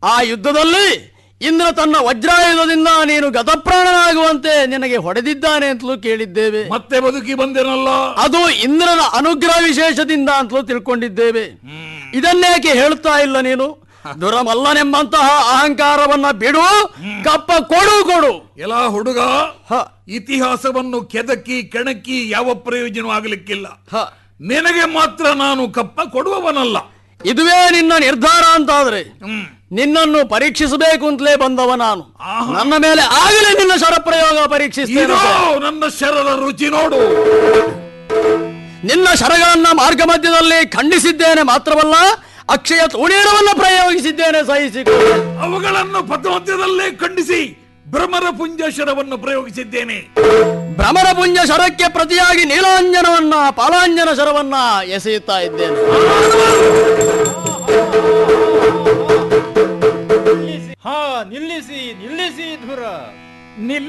ಆ ಯುದ್ಧದಲ್ಲಿ ಇಂದ್ರ ತನ್ನ ವಜ್ರಾಯುಧದಿಂದ ನೀನು ಗತಪ್ರಾಣನಾಗುವಂತೆ ನಿನಗೆ ಹೊಡೆದಿದ್ದಾನೆ ಅಂತಲೂ ಕೇಳಿದ್ದೇವೆ ಮತ್ತೆ ಬದುಕಿ ಬಂದೆನಲ್ಲ ಅದು ಇಂದ್ರನ ಅನುಗ್ರಹ ವಿಶೇಷದಿಂದ ಅಂತಲೂ ತಿಳ್ಕೊಂಡಿದ್ದೇವೆ ಇದನ್ನೇಕೆ ಹೇಳ್ತಾ ಇಲ್ಲ ನೀನು ದುರಮಲ್ಲನೆಂಬಂತಹ ಅಹಂಕಾರವನ್ನ ಬಿಡು ಕಪ್ಪ ಕೊಡು ಕೊಡು ಎಲ್ಲ ಹುಡುಗ ಹ ಇತಿಹಾಸವನ್ನು ಕೆದಕಿ ಕೆಣಕಿ ಯಾವ ಪ್ರಯೋಜನ ಆಗಲಿಕ್ಕಿಲ್ಲ ಹ ನಿನಗೆ ಮಾತ್ರ ನಾನು ಕಪ್ಪ ಕೊಡುವವನಲ್ಲ ಇದುವೇ ನಿನ್ನ ನಿರ್ಧಾರ ಅಂತಾದ್ರೆ ಹ್ಮ್ ನಿನ್ನನ್ನು ಪರೀಕ್ಷಿಸಬೇಕು ಅಂತಲೇ ಬಂದವ ನಾನು ನನ್ನ ಮೇಲೆ ಆಗಲೇ ನಿನ್ನ ಶರಪ್ರಯೋಗ ಪರೀಕ್ಷಿಸ್ತೇನೆ ಇದೋ ನನ್ನ ಶರದ ರುಚಿ ನೋಡು ನಿನ್ನ ಶರಗಳನ್ನ ಮಾರ್ಗ ಮಧ್ಯದಲ್ಲಿ ಖಂಡಿಸಿದ್ದೇನೆ ಮಾತ್ರವಲ್ಲ ಅಕ್ಷಯ ತೂಣೀರವನ್ನು ಪ್ರಯೋಗಿಸಿದ್ದೇನೆ ಸಹಿಸಿಕೊ ಅವುಗಳನ್ನು ಪಥಮಧ್ಯದಲ್ಲೇ ಖಂಡಿಸಿ ಭ್ರಮರ ಪುಂಜ ಶರವನ್ನು ಪ್ರಯೋಗಿಸಿದ್ದೇನೆ ಭ್ರಮರ ಪುಂಜ ಶರಕ್ಕೆ ಪ್ರತಿಯಾಗಿ ನೀಲಾಂಜನವನ್ನ ಪಾಲಾಂಜನ ಶರವನ್ನ ಎಸೆಯುತ್ತಾ ಇದ್ದೇನೆ ಹಾ ನಿಲ್ಲಿಸಿ ನಿಲ್ಲಿಸಿ ಧುರ ನಿಲ್ಲಿ